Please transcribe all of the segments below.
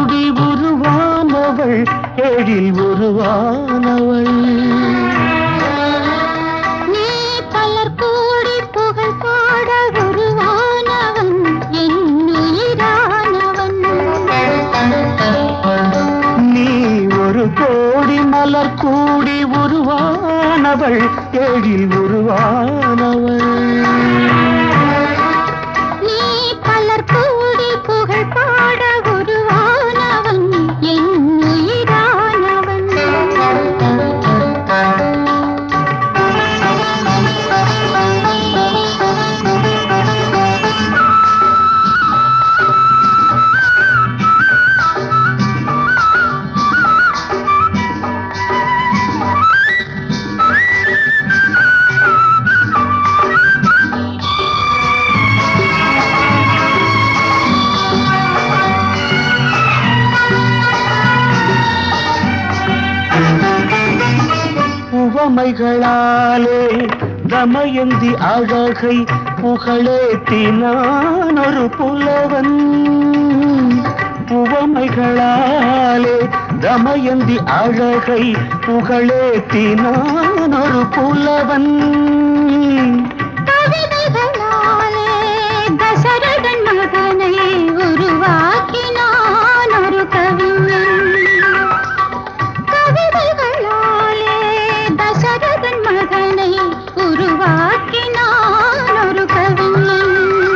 கூடி உருவானவள் ஏழில் உருவானவள் நீ பலர் கூடி புகழ் பாட உருவானவன் என் உயிரானவன் நீ ஒரு கோடி மலர் கூடி உருவானவள் ஏழில் உருவானவள் நீ பலர் கூடி புகழ் பாட உருவானவன் என் உயிரானவன் உவமைகளாலே தமயந்தி அழகை புகழேத்தினான் ஒரு புலவன் உவமைகளாலே தமயந்தி அழகை புகழேத்தினான் ஒரு புலவன் கவிதைகளாலே தசரதன் மகனை உருவாக்கினான் ஒரு கவிஞன் கவிதைகளாலே தசரதன் மகனை உருவாக்கினான் ஒரு கவிஞன்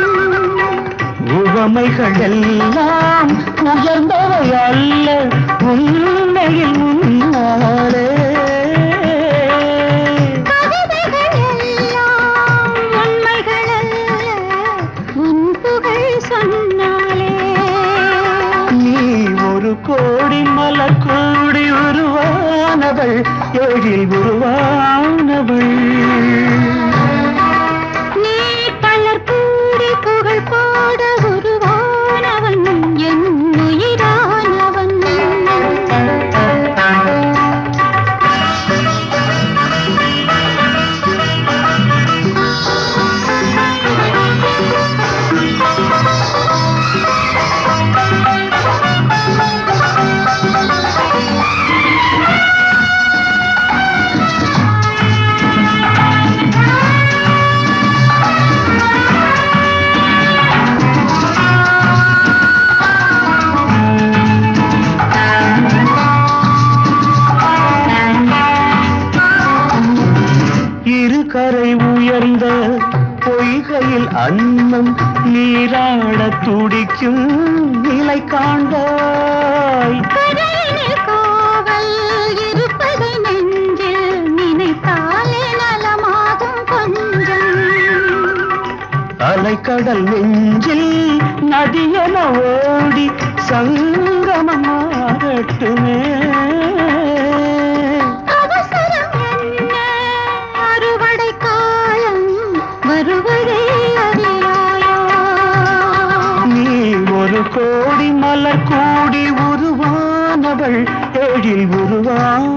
உவமைகள் எல்லாம் உயர்ந்தவை அல்ல உண்மையில் முன்னாலே கவிதைகள் எல்லாம் உண்மைகள் அல்ல உன் புகழ் சொன்னாலே நீ ஒரு கோடி மலர் கூடி உருவானவள் ஏழில் உருவானவள் நீ பலர் கூடி புகழ் பாட உருவானவன் என் உயிரானவன் இரு கரை உயர்ந்த பொய்கையில் அன்னம் நீராட துடிக்கும் நிலை காண்பாய் கரையினில் காவல் இருப்பதை நெஞ்சில் நினைத்தாலே நலமாகும் கொஞ்சம் அலைக்கடல் நெஞ்சில் நதியென ஓடி சங்கமமாகட்டுமே அவசரம் என்ன அறுவடை காலம் வருவதை அறியாயோ நீ ஒரு கோடி மலர் கூடி உருவானவள் ஏழில் உருவானவள்